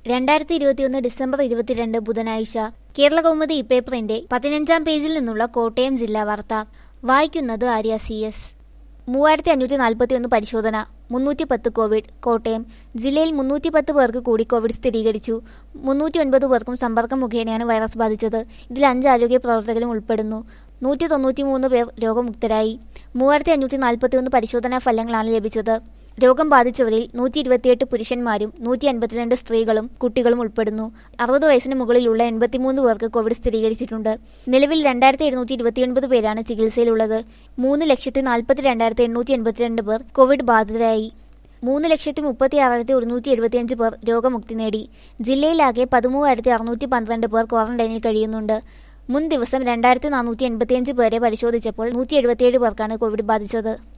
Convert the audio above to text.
രണ്ടായിരത്തി ഇരുപത്തിയൊന്ന് ഡിസംബർ ഇരുപത്തിരണ്ട് ബുധനാഴ്ച കേരള കൗമുദി ഇപ്പേപ്പറിന്റെ പതിനഞ്ചാം പേജിൽ നിന്നുള്ള കോട്ടയം ജില്ലാ വാർത്ത വായിക്കുന്നത് ആര്യ സി എസ് മൂവായിരത്തി അഞ്ഞൂറ്റി നാൽപ്പത്തി ഒന്ന് പരിശോധന മുന്നൂറ്റി പത്ത് കോവിഡ് കോട്ടയം ജില്ലയിൽ മുന്നൂറ്റി പത്ത് പേർക്ക് കൂടി കോവിഡ് സ്ഥിരീകരിച്ചു മുന്നൂറ്റി ഒൻപത് പേർക്കും സമ്പർക്കം മുഖേനയാണ് വൈറസ് ബാധിച്ചത് ഇതിൽ അഞ്ച് ആരോഗ്യ പ്രവർത്തകരും ഉൾപ്പെടുന്നു നൂറ്റി തൊണ്ണൂറ്റി മൂന്ന് പേർ രോഗമുക്തരായി മൂവായിരത്തി അഞ്ഞൂറ്റി നാൽപ്പത്തി ഒന്ന് പരിശോധനാ ഫലങ്ങളാണ് ലഭിച്ചത് രോഗം ബാധിച്ചവരിൽ നൂറ്റി ഇരുപത്തിയെട്ട് പുരുഷന്മാരും നൂറ്റി അൻപത്തിരണ്ട് സ്ത്രീകളും കുട്ടികളും ഉൾപ്പെടുന്നു അറുപത് വയസ്സിന് മുകളിലുള്ള എൺപത്തിമൂന്ന് പേർക്ക് കോവിഡ് സ്ഥിരീകരിച്ചിട്ടുണ്ട് നിലവിൽ രണ്ടായിരത്തി എഴുന്നൂറ്റി ഇരുപത്തിയൊൻപത് പേരാണ് ചികിത്സയിലുള്ളത് മൂന്ന് ലക്ഷത്തി നാൽപ്പത്തി രണ്ടായിരത്തി എണ്ണൂറ്റി എൺപത്തിരണ്ട് പേർ കോവിഡ് ബാധിതരായി മൂന്ന് ലക്ഷത്തി മുപ്പത്തി ആറായിരത്തി ഒരുന്നൂറ്റി എഴുപത്തിയഞ്ച് പേർ രോഗമുക്തി നേടി ജില്ലയിലാകെ പതിമൂവായിരത്തി അറുന്നൂറ്റി പന്ത്രണ്ട് പേർ ക്വാറന്റൈനിൽ കഴിയുന്നുണ്ട് മുൻ ദിവസം രണ്ടായിരത്തി നാനൂറ്റി എൺപത്തിയഞ്ച് പേരെ പരിശോധിച്ചപ്പോൾ നൂറ്റി എഴുപത്തിയേഴ് പേർക്കാണ് കോവിഡ് ബാധിച്ചത്